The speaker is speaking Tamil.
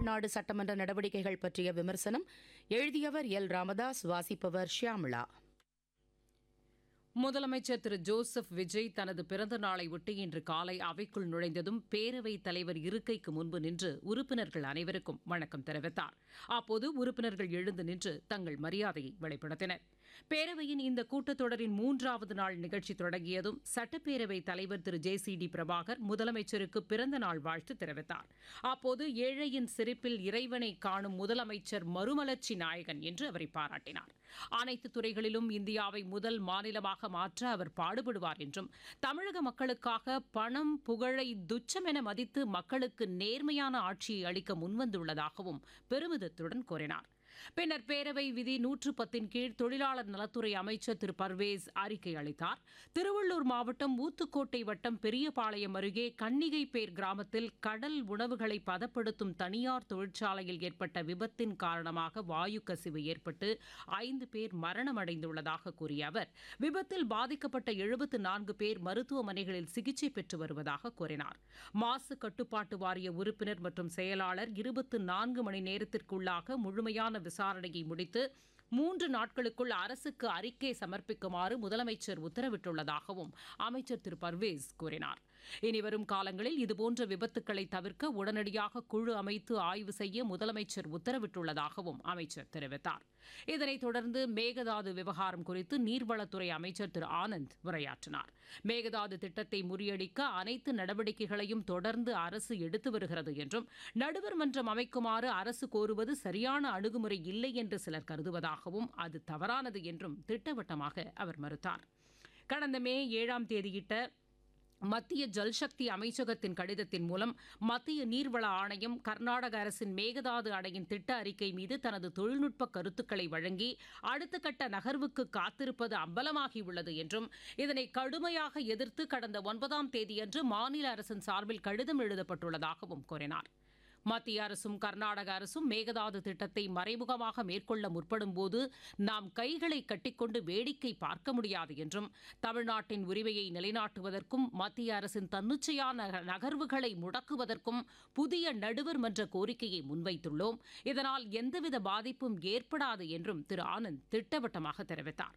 தமிழ்நாடு சட்டமன்ற நடவடிக்கைகள் பற்றிய விமர்சனம் எழுதியவர் எல் ராமதாஸ் வாசிப்பவர் ஷியாமளா முதலமைச்சர் திரு ஜோசப் விஜய் தனது பிறந்த நாளை ஒட்டி இன்று காலை அவைக்குள் நுழைந்ததும் பேரவைத் தலைவர் இருக்கைக்கு முன்பு நின்று உறுப்பினர்கள் அனைவருக்கும் வணக்கம் தெரிவித்தார் அப்போது உறுப்பினர்கள் எழுந்து நின்று தங்கள் மரியாதையை வெளிப்படுத்தினர் பேரவையின் இந்த கூட்டத்தொடரின் மூன்றாவது நாள் நிகழ்ச்சி தொடங்கியதும் சட்டப்பேரவைத் தலைவர் திரு ஜே சி டி பிரபாகர் முதலமைச்சருக்கு பிறந்த நாள் வாழ்த்து தெரிவித்தார் அப்போது ஏழையின் சிரிப்பில் இறைவனை காணும் முதலமைச்சர் மறுமலர்ச்சி நாயகன் என்று அவரை பாராட்டினார் அனைத்து துறைகளிலும் இந்தியாவை முதல் மாநிலமாக மாற்ற அவர் பாடுபடுவார் என்றும் தமிழக மக்களுக்காக பணம் புகழை துச்சமென மதித்து மக்களுக்கு நேர்மையான ஆட்சியை அளிக்க முன்வந்துள்ளதாகவும் பெருமிதத்துடன் கூறினார் பின்னர் பேரவை விதி நூற்று பத்தின் கீழ் தொழிலாளர் நலத்துறை அமைச்சர் திரு பர்வேஸ் அறிக்கை அளித்தார் திருவள்ளூர் மாவட்டம் ஊத்துக்கோட்டை வட்டம் பெரியபாளையம் அருகே கன்னிகைப்பேர் கிராமத்தில் கடல் உணவுகளை பதப்படுத்தும் தனியார் தொழிற்சாலையில் ஏற்பட்ட விபத்தின் காரணமாக வாயு கசிவு ஏற்பட்டு ஐந்து பேர் மரணமடைந்துள்ளதாக கூறிய அவர் விபத்தில் பாதிக்கப்பட்ட எழுபத்து நான்கு பேர் மருத்துவமனைகளில் சிகிச்சை பெற்று வருவதாக கூறினார் மாசு கட்டுப்பாட்டு வாரிய உறுப்பினர் மற்றும் செயலாளர் இருபத்து நான்கு மணி நேரத்திற்குள்ளாக முழுமையான விசாரணையை முடித்து மூன்று நாட்களுக்குள் அரசுக்கு அறிக்கை சமர்ப்பிக்குமாறு முதலமைச்சர் உத்தரவிட்டுள்ளதாகவும் அமைச்சர் திரு பர்வேஸ் கூறினார் இனிவரும் காலங்களில் இதுபோன்ற விபத்துக்களை தவிர்க்க உடனடியாக குழு அமைத்து ஆய்வு செய்ய முதலமைச்சர் உத்தரவிட்டுள்ளதாகவும் அமைச்சர் தெரிவித்தார் இதனைத் தொடர்ந்து மேகதாது விவகாரம் குறித்து நீர்வளத்துறை அமைச்சர் திரு ஆனந்த் உரையாற்றினார் மேகதாது திட்டத்தை முறியடிக்க அனைத்து நடவடிக்கைகளையும் தொடர்ந்து அரசு எடுத்து வருகிறது என்றும் நடுவர் மன்றம் அமைக்குமாறு அரசு கோருவது சரியான அணுகுமுறை இல்லை என்று சிலர் கருதுவதாகவும் அது தவறானது என்றும் திட்டவட்டமாக அவர் மறுத்தார் கடந்த மே ஏழாம் தேதியிட்ட மத்திய ஜல்சக்தி அமைச்சகத்தின் கடிதத்தின் மூலம் மத்திய நீர்வள ஆணையம் கர்நாடக அரசின் மேகதாது அணையின் திட்ட அறிக்கை மீது தனது தொழில்நுட்ப கருத்துக்களை வழங்கி அடுத்த கட்ட நகர்வுக்கு காத்திருப்பது அம்பலமாகியுள்ளது என்றும் இதனை கடுமையாக எதிர்த்து கடந்த ஒன்பதாம் தேதியன்று மாநில அரசின் சார்பில் கடிதம் எழுதப்பட்டுள்ளதாகவும் கூறினார் மத்திய அரசும் கர்நாடக அரசும் மேகதாது திட்டத்தை மறைமுகமாக மேற்கொள்ள முற்படும் போது நாம் கைகளை கட்டிக்கொண்டு வேடிக்கை பார்க்க முடியாது என்றும் தமிழ்நாட்டின் உரிமையை நிலைநாட்டுவதற்கும் மத்திய அரசின் தன்னிச்சையான நகர்வுகளை முடக்குவதற்கும் புதிய நடுவர் மன்ற கோரிக்கையை முன்வைத்துள்ளோம் இதனால் எந்தவித பாதிப்பும் ஏற்படாது என்றும் திரு ஆனந்த் திட்டவட்டமாக தெரிவித்தார்